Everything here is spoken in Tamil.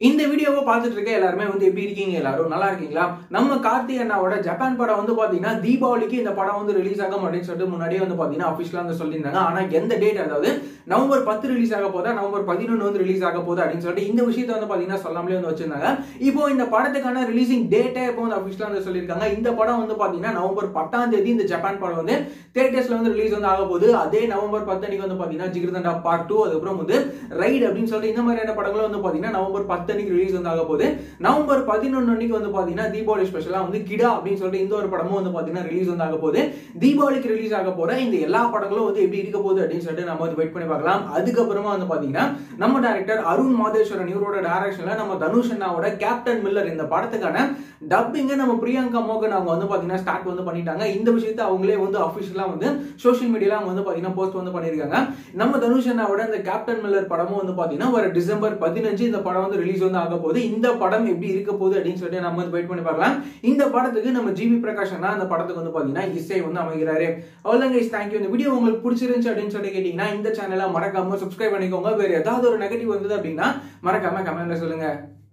இந்த வீடியோவை பார்த்துட்டு இருக்க எல்லாருமே வந்து எப்படி இருக்கீங்க எல்லாரும் நல்லா இருக்கீங்களா நம்ம கார்த்தி அண்ணாவோட ஜப்பான் படம் வந்து பாத்தீங்கன்னா தீபாவளிக்கு இந்த படம் வந்து ரிலீஸ் ஆகும் அப்படின்னு சொல்லிட்டு முன்னாடியே வந்து பாத்தீங்கன்னா அபிஷியலா வந்து சொல்லியிருந்தாங்க ஆனா எந்த டேட் அதாவது நவம்பர் பத்து ரிலீஸ் ஆக போதா நவம்பர் பதினொன்று வந்து ரிலீஸ் ஆக போகுது அப்படின்னு சொல்லிட்டு இந்த விஷயத்தை வந்து பாத்தீங்கன்னா சொல்லாமலே வந்து வச்சிருந்தாங்க இப்போ இந்த படத்துக்கான ரிலீசிங் டேட்டே இப்போ வந்து அபிஷியலா வந்து சொல்லியிருக்காங்க இந்த படம் வந்து பாத்தீங்கன்னா நவம்பர் பத்தாம் தேதி இந்த ஜப்பான் படம் வந்து தியேட்டர்ஸ்ல வந்து ரிலீஸ் வந்து ஆக போகுது அதே நவம்பர் பத்து அன்னைக்கு வந்து பாத்தீங்கன்னா ஜிகிர்தண்டா பார்ட் டூ அதுக்கப்புறம் வந்து ரைடு அப்படின்னு சொல்லிட்டு இந்த மாதிரியான படங்களும் வந்து பாத்தீங்கன்னா நவம்பர் பத்து அன்னைக்கு ரிலீஸ் வந்து ஆக போகுது நவம்பர் பதினொன்று அன்னைக்கு வந்து பாத்தீங்கன்னா தீபாவளி ஸ்பெஷலா வந்து கிடா அப்படின்னு சொல்லிட்டு இந்த ஒரு படமும் வந்து பாத்தீங்கன்னா ரிலீஸ் வந்து ஆக போகுது தீபாவளிக்கு ரிலீஸ் ஆக போற இந்த எல்லா படங்களும் வந்து எப்படி இருக்க போகுது அப்படின்னு சொல்லிட்டு நம்ம வந்து வெயிட் பண்ணி பார்க்கலாம் அதுக்கப்புறமா வந்து பாத்தீங்கன்னா நம்ம டைரக்டர் அருண் மாதேஸ்வரன் இவரோட டைரக்ஷன்ல நம்ம தனுஷ் அண்ணாவோட கேப்டன் மில்லர் இந்த படத்துக்கான டப்பிங்க நம்ம பிரியங்கா மோகன் அவங்க வந்து பாத்தீங்கன்னா ஸ்டார்ட் வந்து பண்ணிட்டாங்க இந்த விஷயத்தை அவங்களே வந்து அபிஷியலா வந்து சோஷியல் மீடியால அவங்க வந்து பாத்தீங்கன்னா போஸ்ட் வந்து பண்ணிருக்காங்க நம்ம தனுஷ் அண்ணாவோட இந்த கேப்டன் மில்லர் படமும் வந்து பாத்தீங்கன்னா ஒரு டிசம்பர் பதினஞ்சு இந்த படம் வந்து ரிலீஸ் வந்து ஆக போகுது இந்த படம் எப்படி இருக்க போகுது அப்படின்னு சொல்லிட்டு நம்ம வந்து வெயிட் பண்ணி பார்க்கலாம் இந்த படத்துக்கு நம்ம ஜிவி பிரகாஷ் அண்ணா அந்த படத்துக்கு வந்து பாத்தீங்கன்னா இசை வந்து அமைகிறாரு அவ்வளவுதான் கைஸ் தேங்க்யூ இந்த வீடியோ உங்களுக்கு பிடிச்சிருந்துச்சு அப்படின்னு சொல்லி கேட்டீங்கன்னா இந்த சேனலை மறக்காம சப்ஸ்கிரைப் பண்ணிக்கோங்க வேற ஏதாவது ஒரு நெகட்டிவ் வந்தது அப்படின்னா மறக்காம கமெண்ட்ல சொல்லுங்க